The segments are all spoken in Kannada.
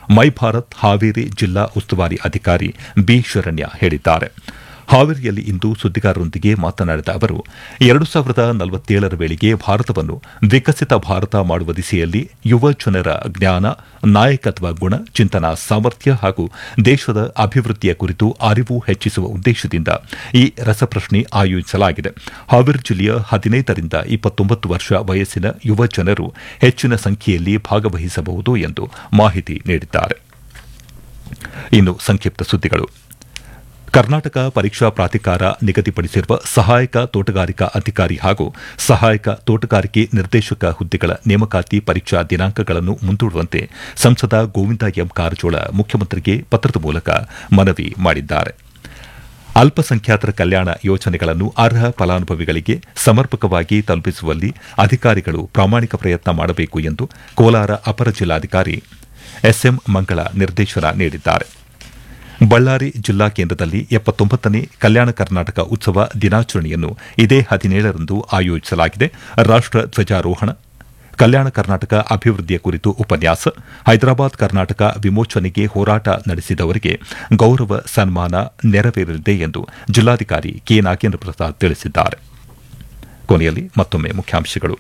ಮೈ ಭಾರತ್ ಹಾವೇರಿ ಜಿಲ್ಲಾ ಉಸ್ತುವಾರಿ ಅಧಿಕಾರಿ ಬಿ ಶರಣ್ಯ ಹೇಳಿದ್ದಾರೆ ಹಾವೇರಿಯಲ್ಲಿ ಇಂದು ಸುದ್ದಿಗಾರರೊಂದಿಗೆ ಮಾತನಾಡಿದ ಅವರು ಎರಡು ಸಾವಿರದ ನಲವತ್ತೇಳರ ವೇಳೆಗೆ ಭಾರತವನ್ನು ವಿಕಸಿತ ಭಾರತ ಮಾಡುವ ದಿಸೆಯಲ್ಲಿ ಯುವ ಜನರ ಜ್ಞಾನ ನಾಯಕತ್ವ ಗುಣ ಚಿಂತನಾ ಸಾಮರ್ಥ್ಯ ಹಾಗೂ ದೇಶದ ಅಭಿವೃದ್ಧಿಯ ಕುರಿತು ಅರಿವು ಹೆಚ್ಚಿಸುವ ಉದ್ದೇಶದಿಂದ ಈ ರಸಪ್ರಶ್ನೆ ಆಯೋಜಿಸಲಾಗಿದೆ ಹಾವೇರಿ ಜಿಲ್ಲೆಯ ಹದಿನೈದರಿಂದ ಇಪ್ಪತ್ತೊಂಬತ್ತು ವರ್ಷ ವಯಸ್ಸಿನ ಯುವ ಜನರು ಹೆಚ್ಚಿನ ಸಂಖ್ಯೆಯಲ್ಲಿ ಭಾಗವಹಿಸಬಹುದು ಎಂದು ಮಾಹಿತಿ ನೀಡಿದ್ದಾರೆ ಇನ್ನು ಸಂಕ್ಷಿಪ್ತ ಸುದ್ದಿಗಳು ಕರ್ನಾಟಕ ಪರೀಕ್ಷಾ ಪ್ರಾಧಿಕಾರ ನಿಗದಿಪಡಿಸಿರುವ ಸಹಾಯಕ ತೋಟಗಾರಿಕಾ ಅಧಿಕಾರಿ ಹಾಗೂ ಸಹಾಯಕ ತೋಟಗಾರಿಕೆ ನಿರ್ದೇಶಕ ಹುದ್ದೆಗಳ ನೇಮಕಾತಿ ಪರೀಕ್ಷಾ ದಿನಾಂಕಗಳನ್ನು ಮುಂದೂಡುವಂತೆ ಸಂಸದ ಗೋವಿಂದ ಎಂ ಕಾರಜೋಳ ಮುಖ್ಯಮಂತ್ರಿಗೆ ಪತ್ರದ ಮೂಲಕ ಮನವಿ ಮಾಡಿದ್ದಾರೆ ಅಲ್ಪಸಂಖ್ಯಾತರ ಕಲ್ಯಾಣ ಯೋಜನೆಗಳನ್ನು ಅರ್ಹ ಫಲಾನುಭವಿಗಳಿಗೆ ಸಮರ್ಪಕವಾಗಿ ತಲುಪಿಸುವಲ್ಲಿ ಅಧಿಕಾರಿಗಳು ಪ್ರಾಮಾಣಿಕ ಪ್ರಯತ್ನ ಮಾಡಬೇಕು ಎಂದು ಕೋಲಾರ ಅಪರ ಜಿಲ್ಲಾಧಿಕಾರಿ ಎಸ್ಎಂ ಮಂಗಳ ನಿರ್ದೇಶನ ನೀಡಿದ್ದಾರೆ ಬಳ್ಳಾರಿ ಜಿಲ್ಲಾ ಕೇಂದ್ರದಲ್ಲಿ ಎಪ್ಪತ್ತೊಂಬತ್ತನೇ ಕಲ್ಯಾಣ ಕರ್ನಾಟಕ ಉತ್ಸವ ದಿನಾಚರಣೆಯನ್ನು ಇದೇ ಹದಿನೇಳರಂದು ಆಯೋಜಿಸಲಾಗಿದೆ ರಾಷ್ಟ ಧ್ವಜಾರೋಹಣ ಕಲ್ಯಾಣ ಕರ್ನಾಟಕ ಅಭಿವೃದ್ಧಿಯ ಕುರಿತು ಉಪನ್ಯಾಸ ಹೈದರಾಬಾದ್ ಕರ್ನಾಟಕ ವಿಮೋಚನೆಗೆ ಹೋರಾಟ ನಡೆಸಿದವರಿಗೆ ಗೌರವ ಸನ್ಮಾನ ನೆರವೇರಲಿದೆ ಎಂದು ಜಿಲ್ಲಾಧಿಕಾರಿ ಕೆ ನಾಗೇಂದ್ರ ಪ್ರಸಾದ್ ತಿಳಿಸಿದ್ದಾರೆ ಕೊನೆಯಲ್ಲಿ ಮತ್ತೊಮ್ಮೆ ಮುಖ್ಯಾಂಶಗಳು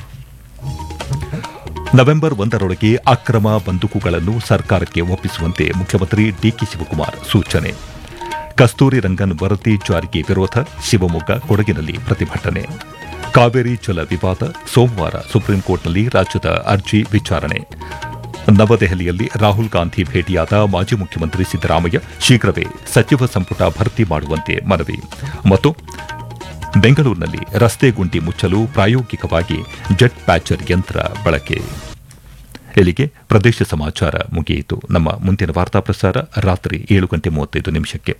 ನವೆಂಬರ್ ಒಂದರೊಳಗೆ ಅಕ್ರಮ ಬಂದೂಕುಗಳನ್ನು ಸರ್ಕಾರಕ್ಕೆ ಒಪ್ಪಿಸುವಂತೆ ಮುಖ್ಯಮಂತ್ರಿ ಡಿಕೆ ಶಿವಕುಮಾರ್ ಸೂಚನೆ ಕಸ್ತೂರಿ ರಂಗನ್ ವರದಿ ಜಾರಿಗೆ ವಿರೋಧ ಶಿವಮೊಗ್ಗ ಕೊಡಗಿನಲ್ಲಿ ಪ್ರತಿಭಟನೆ ಕಾವೇರಿ ಜಲ ವಿವಾದ ಸೋಮವಾರ ಸುಪ್ರೀಂಕೋರ್ಟ್ನಲ್ಲಿ ರಾಜ್ಯದ ಅರ್ಜಿ ವಿಚಾರಣೆ ನವದೆಹಲಿಯಲ್ಲಿ ರಾಹುಲ್ ಗಾಂಧಿ ಭೇಟಿಯಾದ ಮಾಜಿ ಮುಖ್ಯಮಂತ್ರಿ ಸಿದ್ದರಾಮಯ್ಯ ಶೀಘ್ರವೇ ಸಚಿವ ಸಂಪುಟ ಭರ್ತಿ ಮಾಡುವಂತೆ ಮನವಿ ಮತ್ತು ಬೆಂಗಳೂರಿನಲ್ಲಿ ರಸ್ತೆ ಗುಂಡಿ ಮುಚ್ಚಲು ಪ್ರಾಯೋಗಿಕವಾಗಿ ಜೆಟ್ ಪ್ಯಾಚರ್ ಯಂತ್ರ ಬಳಕೆ ಇಲ್ಲಿಗೆ ಪ್ರದೇಶ ಸಮಾಚಾರ ಮುಗಿಯಿತು ನಮ್ಮ ಮುಂದಿನ ವಾರ್ತಾ ಪ್ರಸಾರ ರಾತ್ರಿ ಏಳು ಗಂಟೆ ಮೂವತ್ತೈದು ನಿಮಿಷಕ್ಕೆ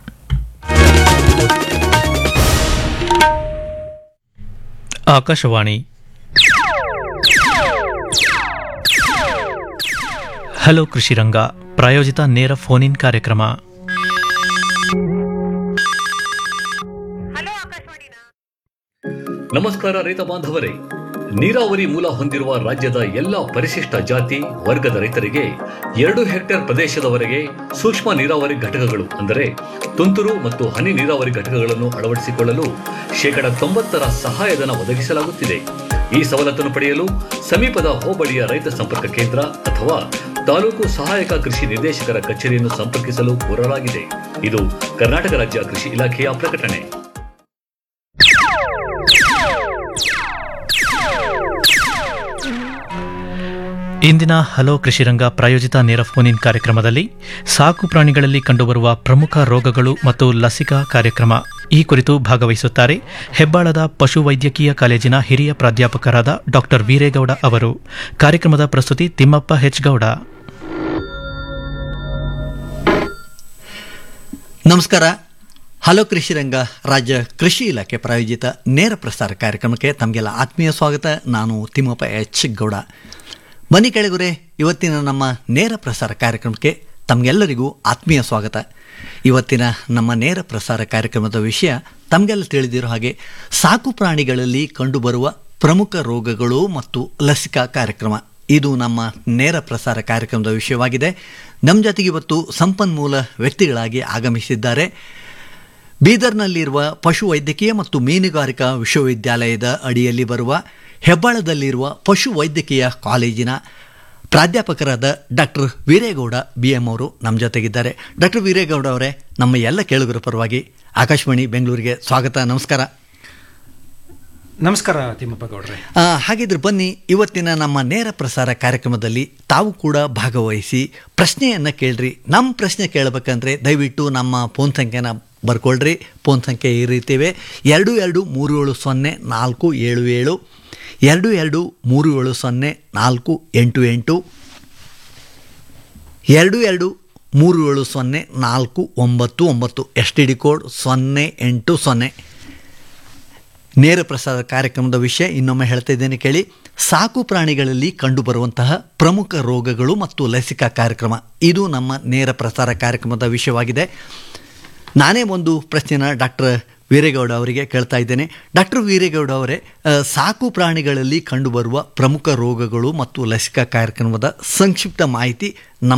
ಆಕಾಶವಾಣಿ ಹಲೋ ಕೃಷಿರಂಗ ಪ್ರಾಯೋಜಿತ ನೇರ ಫೋನ್ ಇನ್ ಕಾರ್ಯಕ್ರಮ ನಮಸ್ಕಾರ ರೈತ ಬಾಂಧವರೇ ನೀರಾವರಿ ಮೂಲ ಹೊಂದಿರುವ ರಾಜ್ಯದ ಎಲ್ಲ ಪರಿಶಿಷ್ಟ ಜಾತಿ ವರ್ಗದ ರೈತರಿಗೆ ಎರಡು ಹೆಕ್ಟೇರ್ ಪ್ರದೇಶದವರೆಗೆ ಸೂಕ್ಷ್ಮ ನೀರಾವರಿ ಘಟಕಗಳು ಅಂದರೆ ತುಂತುರು ಮತ್ತು ಹನಿ ನೀರಾವರಿ ಘಟಕಗಳನ್ನು ಅಳವಡಿಸಿಕೊಳ್ಳಲು ಶೇಕಡ ತೊಂಬತ್ತರ ಸಹಾಯಧನ ಒದಗಿಸಲಾಗುತ್ತಿದೆ ಈ ಸವಲತ್ತನ್ನು ಪಡೆಯಲು ಸಮೀಪದ ಹೋಬಳಿಯ ರೈತ ಸಂಪರ್ಕ ಕೇಂದ್ರ ಅಥವಾ ತಾಲೂಕು ಸಹಾಯಕ ಕೃಷಿ ನಿರ್ದೇಶಕರ ಕಚೇರಿಯನ್ನು ಸಂಪರ್ಕಿಸಲು ಕೋರಲಾಗಿದೆ ಇದು ಕರ್ನಾಟಕ ರಾಜ್ಯ ಕೃಷಿ ಇಲಾಖೆಯ ಪ್ರಕಟಣೆ ಇಂದಿನ ಹಲೋ ಕೃಷಿರಂಗ ಪ್ರಾಯೋಜಿತ ನೇರ ಫೋನ್ ಇನ್ ಕಾರ್ಯಕ್ರಮದಲ್ಲಿ ಸಾಕು ಪ್ರಾಣಿಗಳಲ್ಲಿ ಕಂಡುಬರುವ ಪ್ರಮುಖ ರೋಗಗಳು ಮತ್ತು ಲಸಿಕಾ ಕಾರ್ಯಕ್ರಮ ಈ ಕುರಿತು ಭಾಗವಹಿಸುತ್ತಾರೆ ಹೆಬ್ಬಾಳದ ಪಶು ವೈದ್ಯಕೀಯ ಕಾಲೇಜಿನ ಹಿರಿಯ ಪ್ರಾಧ್ಯಾಪಕರಾದ ಡಾಕ್ಟರ್ ವೀರೇಗೌಡ ಅವರು ಕಾರ್ಯಕ್ರಮದ ಪ್ರಸ್ತುತಿ ತಿಮ್ಮಪ್ಪ ಹೆಚ್ ಗೌಡ ನಮಸ್ಕಾರ ಹಲೋ ಕೃಷಿ ರಂಗ ರಾಜ್ಯ ಕೃಷಿ ಇಲಾಖೆ ಪ್ರಾಯೋಜಿತ ನೇರ ಪ್ರಸಾರ ಕಾರ್ಯಕ್ರಮಕ್ಕೆ ತಮಗೆಲ್ಲ ಆತ್ಮೀಯ ಸ್ವಾಗತ ನಾನು ತಿಮ್ಮಪ್ಪ ಎಚ್ ಗೌಡ ಬನ್ನಿ ಕೆಳಗುರೆ ಇವತ್ತಿನ ನಮ್ಮ ನೇರ ಪ್ರಸಾರ ಕಾರ್ಯಕ್ರಮಕ್ಕೆ ತಮಗೆಲ್ಲರಿಗೂ ಆತ್ಮೀಯ ಸ್ವಾಗತ ಇವತ್ತಿನ ನಮ್ಮ ನೇರ ಪ್ರಸಾರ ಕಾರ್ಯಕ್ರಮದ ವಿಷಯ ತಮಗೆಲ್ಲ ತಿಳಿದಿರೋ ಹಾಗೆ ಸಾಕು ಪ್ರಾಣಿಗಳಲ್ಲಿ ಕಂಡುಬರುವ ಪ್ರಮುಖ ರೋಗಗಳು ಮತ್ತು ಲಸಿಕಾ ಕಾರ್ಯಕ್ರಮ ಇದು ನಮ್ಮ ನೇರ ಪ್ರಸಾರ ಕಾರ್ಯಕ್ರಮದ ವಿಷಯವಾಗಿದೆ ನಮ್ಮ ಜೊತೆಗೆ ಇವತ್ತು ಸಂಪನ್ಮೂಲ ವ್ಯಕ್ತಿಗಳಾಗಿ ಆಗಮಿಸಿದ್ದಾರೆ ಬೀದರ್ನಲ್ಲಿರುವ ಪಶು ವೈದ್ಯಕೀಯ ಮತ್ತು ಮೀನುಗಾರಿಕಾ ವಿಶ್ವವಿದ್ಯಾಲಯದ ಅಡಿಯಲ್ಲಿ ಬರುವ ಹೆಬ್ಬಾಳದಲ್ಲಿರುವ ಪಶು ವೈದ್ಯಕೀಯ ಕಾಲೇಜಿನ ಪ್ರಾಧ್ಯಾಪಕರಾದ ಡಾಕ್ಟರ್ ವೀರೇಗೌಡ ಬಿ ಎಂ ಅವರು ನಮ್ಮ ಜೊತೆಗಿದ್ದಾರೆ ಡಾಕ್ಟರ್ ವೀರೇಗೌಡ ಅವರೇ ನಮ್ಮ ಎಲ್ಲ ಕೇಳುಗರ ಪರವಾಗಿ ಆಕಾಶವಾಣಿ ಬೆಂಗಳೂರಿಗೆ ಸ್ವಾಗತ ನಮಸ್ಕಾರ ನಮಸ್ಕಾರ ತಿಮ್ಮಪ್ಪ ಗೌಡ್ರೆ ಆ, ಹಾಗಿದ್ರೆ ಬನ್ನಿ ಇವತ್ತಿನ ನಮ್ಮ ನೇರ ಪ್ರಸಾರ ಕಾರ್ಯಕ್ರಮದಲ್ಲಿ ತಾವು ಕೂಡ ಭಾಗವಹಿಸಿ ಪ್ರಶ್ನೆಯನ್ನು ಕೇಳ್ರಿ ನಮ್ಮ ಪ್ರಶ್ನೆ ಕೇಳಬೇಕಂದ್ರೆ ದಯವಿಟ್ಟು ನಮ್ಮ ಫೋನ್ ಸಂಖ್ಯೆನ ಬರ್ಕೊಳ್ರಿ ಫೋನ್ ಸಂಖ್ಯೆ ಈ ರೀತಿ ಇವೆ ಎರಡು ಎರಡು ಮೂರು ಏಳು ಸೊನ್ನೆ ನಾಲ್ಕು ಏಳು ಏಳು ಎರಡು ಎರಡು ಮೂರು ಏಳು ಸೊನ್ನೆ ನಾಲ್ಕು ಎಂಟು ಎಂಟು ಎರಡು ಎರಡು ಮೂರು ಏಳು ಸೊನ್ನೆ ನಾಲ್ಕು ಒಂಬತ್ತು ಒಂಬತ್ತು ಎಸ್ ಟಿ ಡಿ ಕೋಡ್ ಸೊನ್ನೆ ಎಂಟು ಸೊನ್ನೆ ನೇರ ಪ್ರಸಾರ ಕಾರ್ಯಕ್ರಮದ ವಿಷಯ ಇನ್ನೊಮ್ಮೆ ಹೇಳ್ತಾ ಇದ್ದೇನೆ ಕೇಳಿ ಸಾಕು ಪ್ರಾಣಿಗಳಲ್ಲಿ ಕಂಡುಬರುವಂತಹ ಪ್ರಮುಖ ರೋಗಗಳು ಮತ್ತು ಲಸಿಕಾ ಕಾರ್ಯಕ್ರಮ ಇದು ನಮ್ಮ ನೇರ ಪ್ರಸಾರ ಕಾರ್ಯಕ್ರಮದ ವಿಷಯವಾಗಿದೆ ನಾನೇ ಒಂದು ಪ್ರಶ್ನೆನ ಡಾಕ್ಟರ್ ವೀರೇಗೌಡ ಅವರಿಗೆ ಕೇಳ್ತಾ ಇದ್ದೇನೆ ಡಾಕ್ಟರ್ ವೀರೇಗೌಡ ಅವರೇ ಆ, ಸಾಕು ಪ್ರಾಣಿಗಳಲ್ಲಿ ಕಂಡುಬರುವ ಪ್ರಮುಖ ರೋಗಗಳು ಮತ್ತು ಲಸಿಕಾ ಕಾರ್ಯಕ್ರಮದ ಸಂಕ್ಷಿಪ್ತ ಮಾಹಿತಿ ನಮ್ಮ